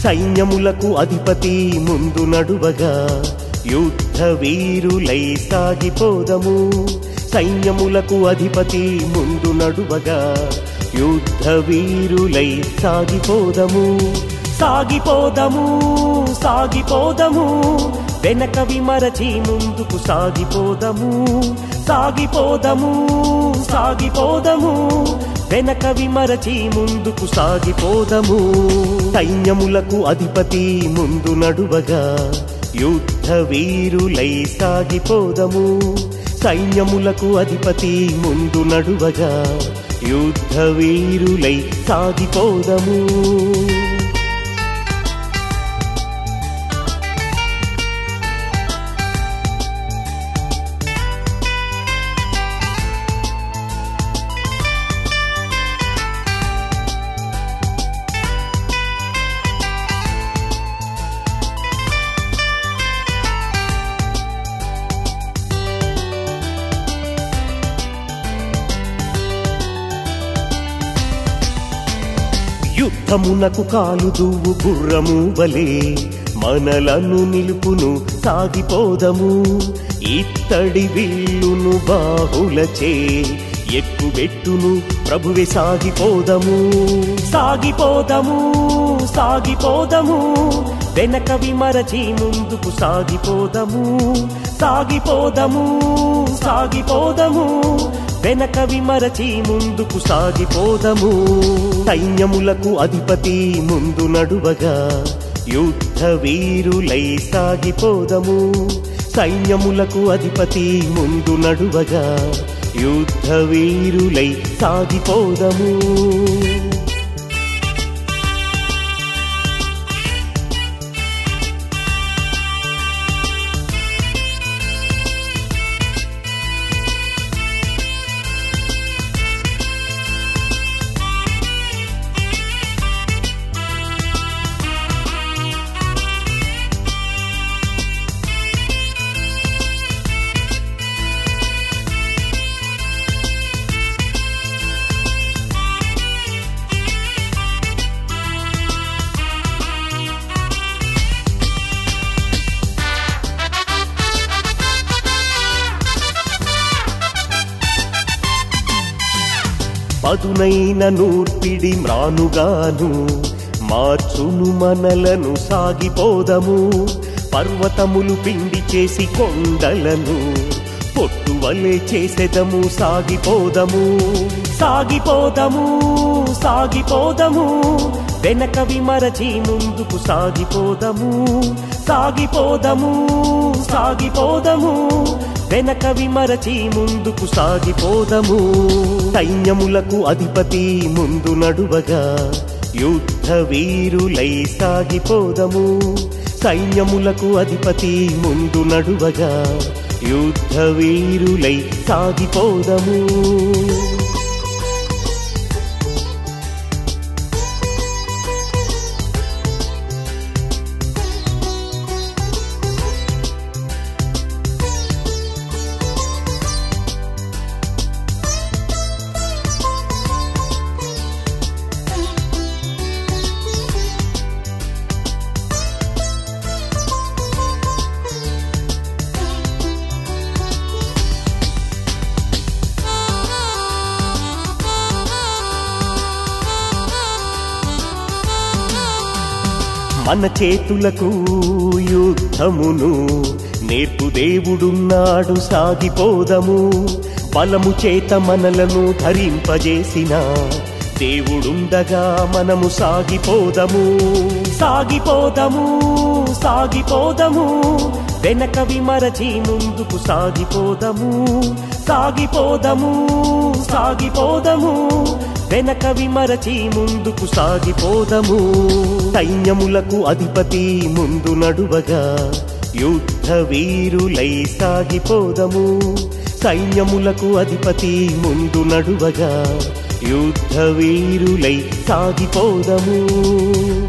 సైన్యములకు అధిపతి ముందు నడువగా యుద్ధ వీరులై సాగిపోదము సైన్యములకు అధిపతి ముందు నడువగా యుద్ధ వీరులై సాగిపోదము సాగిపోదము సాగిపోదము వెనక విమరచి ముందుకు సాగిపోదము సాగిపోదము సాగిపోదము వెనక విమరచి ముందుకు సాగిపోదము సైన్యములకు అధిపతి ముందు నడువగా యుద్ధ వీరులై సాగిపోదము సైన్యములకు అధిపతి ముందు నడువగా యుద్ధ వీరులై సాగిపోదము యుద్ధమునకు కాలుదువు గుర్రము వలే మనలను నిలుపును సాగిపోదము ఇత్తడి విల్లును బాహులచే ఎక్కుబెట్టును ప్రభువే సాగిపోదము సాగిపోదము సాగిపోదము వెనక విమరచి ముందుకు సాగిపోదము సాగిపోదము సాగిపోదము వెనక విమరచి ముందుకు సాగిపోదము సైన్యములకు అధిపతి ముందు నడువగా యుద్ధ వీరులై సాగిపోదము సైన్యములకు అధిపతి ముందు నడువగా యుద్ధ వీరులై సాగిపోదము పదునైన నూర్పిడి మ్రానుగాను మార్చును మనలను సాగిపోదము పర్వతములు పిండి చేసి కొండలను పొట్టు వలె చేసెదము సాగిపోదము సాగిపోదము సాగిపోదము వెనక విమరచి ముందుకు సాగిపోదము సాగిపోదము సాగిపోదము వెనక విమరచి ముందుకు సాగిపోదము సైన్యములకు అధిపతి ముందు నడువగా యుద్ధ వీరులై సాగిపోదము సైన్యములకు అధిపతి ముందు నడువగా యుద్ధ వీరులై సాగిపోదము మన చేతులకు యుద్ధమును నేర్పు దేవుడున్నాడు సాగిపోదము బలము చేత మనలను ధరింపజేసిన దేవుడుండగా మనము సాగిపోదము సాగిపోదము సాగిపోదము వెనక విమరచి ముందుకు సాగిపోదము సాగిపోదము సాగిపోదము వెనక విమరచి ముందుకు సాగిపోదము సైన్యములకు అధిపతి ముందు నడువగా యుద్ధ వీరులై సాగిపోదము సైన్యములకు అధిపతి ముందు నడువగా యుద్ధ వీరులై సాగిపోదము